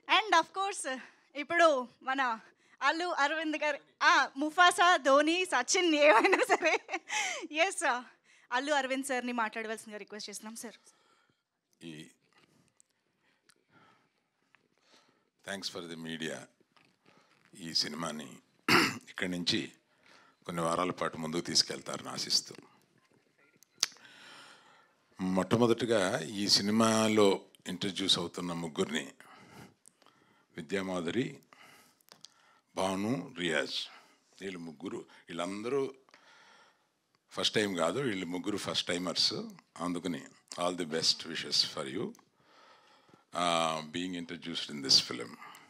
and of course ఇప్పుడు మన అల్లు అరవింద్ గారు ఆ, ముఫాసా ధోని సచిన్ ఏమైనా సరే ఎస్ అల్లు అరవింద్ సార్ని మాట్లాడవలసిందిగా రిక్వెస్ట్ చేస్తున్నాం సార్ ఈ థ్యాంక్స్ ఫర్ ది మీడియా ఈ సినిమాని ఇక్కడి నుంచి కొన్ని వారాల పాటు ముందుకు తీసుకెళ్తారని ఆశిస్తూ మొట్టమొదటిగా ఈ సినిమాలో ఇంట్రడ్యూస్ అవుతున్న ముగ్గురిని విద్యామాధురి భాను రియాజ్ వీళ్ళు ముగ్గురు వీళ్ళందరూ ఫస్ట్ టైం కాదు వీళ్ళు ముగ్గురు ఫస్ట్ టైమర్స్ అందుకని all the best wishes for you being introduced in this film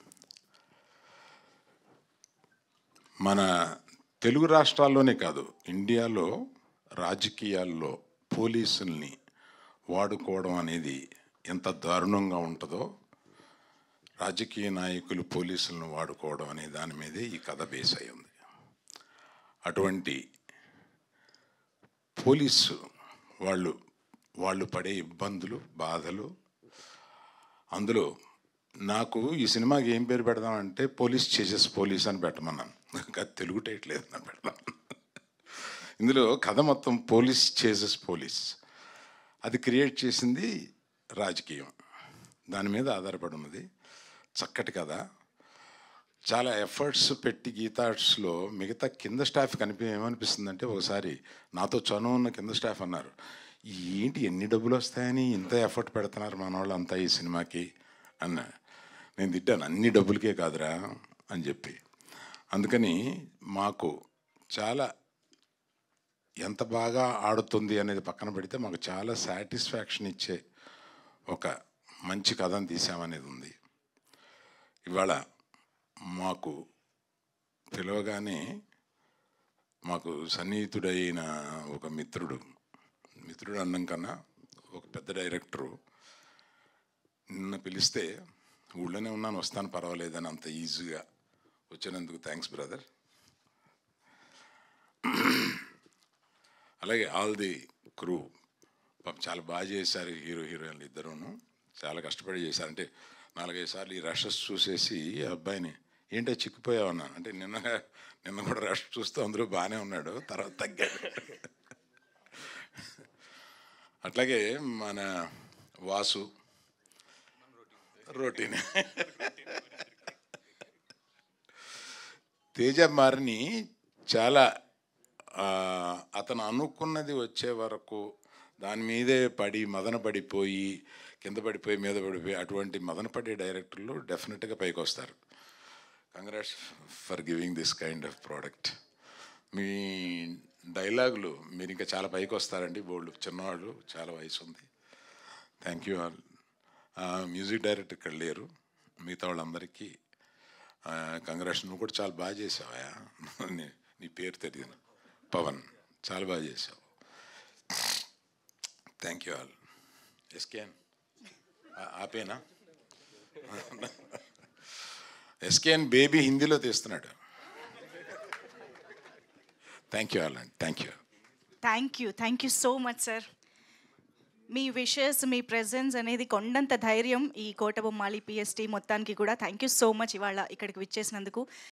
మన తెలుగు రాష్ట్రాల్లోనే కాదు ఇండియాలో రాజకీయాల్లో పోలీసుల్ని వాడుకోవడం అనేది ఎంత దారుణంగా ఉంటుందో రాజకీయ నాయకులు పోలీసులను వాడుకోవడం అనే దాని మీదే ఈ కథ బేస్ అయి ఉంది అటువంటి పోలీసు వాళ్ళు వాళ్ళు పడే ఇబ్బందులు బాధలు అందులో నాకు ఈ సినిమాకి ఏం పేరు పెడదామంటే పోలీస్ చేసెస్ పోలీస్ అని పెట్టమన్నాను ఇంకా తెలుగు టైట్ లేదు అని పెడదాం ఇందులో కథ మొత్తం పోలీస్ చేసెస్ పోలీస్ అది క్రియేట్ చేసింది రాజకీయం దాని మీద ఆధారపడి ఉన్నది చక్కటి కథ చాలా ఎఫర్ట్స్ పెట్టి గీతార్ట్స్లో మిగతా కింద స్టాఫ్ కనిపి ఏమనిపిస్తుందంటే ఒకసారి నాతో చనువు ఉన్న కింద స్టాఫ్ అన్నారు ఏంటి ఎన్ని డబ్బులు వస్తాయని ఇంత ఎఫర్ట్ పెడుతున్నారు మన వాళ్ళు అంతా ఈ సినిమాకి అన్న నేను తిట్టాను అన్ని డబ్బులకే కాదురా అని చెప్పి అందుకని మాకు చాలా ఎంత బాగా ఆడుతుంది అనేది పక్కన పెడితే మాకు చాలా సాటిస్ఫాక్షన్ ఇచ్చే ఒక మంచి కథను తీసామనేది ఉంది ఇవాళ మాకు పిలవగానే మాకు సన్నిహితుడైన ఒక మిత్రుడు మిత్రుడు అన్నం కన్నా ఒక పెద్ద డైరెక్టరు నిన్న పిలిస్తే ఊళ్ళోనే ఉన్నాను వస్తాను పర్వాలేదని అంత ఈజీగా వచ్చినందుకు థ్యాంక్స్ బ్రదర్ అలాగే ఆల్ ది క్రూ పాపం చాలా బాగా చేశారు హీరో హీరోయిన్లు ఇద్దరును చాలా కష్టపడి చేశారు అంటే నాలుగైదు సార్లు ఈ రషెస్ చూసేసి ఆ అబ్బాయిని ఏంటో చిక్కిపోయావు అన్నా అంటే నిన్న నిన్న కూడా రష్ చూస్తూ అందరూ బాగానే ఉన్నాడు తర్వాత తగ్గాడు అట్లాగే మన వాసు రోటీన్ తేజ మారిని చాలా ఆ, అతను అనుకున్నది వచ్చే వరకు దాని మీదే పడి మదన పడిపోయి కింద పడిపోయి మీద పడిపోయి అటువంటి మదన పడే డైరెక్టర్లు డెఫినెట్గా పైకి వస్తారు congrats for giving this kind of product మీ డైలాగులు మీరు ఇంకా చాలా పైకి వస్తారండి బోల్డ్ చిన్నవాళ్ళు చాలా వయసు ఉంది thank you all music director ఇక్కడ లేరు మిగతా వాళ్ళందరికీ కంగ్రాట్స్ నువ్వు కూడా చాలా బాగా చేసావా నీ నీ పేరు తెలియదు పవన్ చాలా బాగా చేసావు థ్యాంక్ యూ ఆల్ ఎస్కేఎన్ ఆపేనా ఎస్కేఎన్ బేబీ హిందీలో తీస్తున్నాడు థ్యాంక్ యూ ఆల్ అండి thank you thank you thank you so much sir మీ విషెస్ మీ ప్రెజెన్స్ అనేది కొండంత ధైర్యం ఈ కోటబొమ్మాళి పిఎస్టీ మొత్తానికి కూడా థ్యాంక్ యూ సో మచ్ ఇవాళ ఇక్కడికి విచ్చేసినందుకు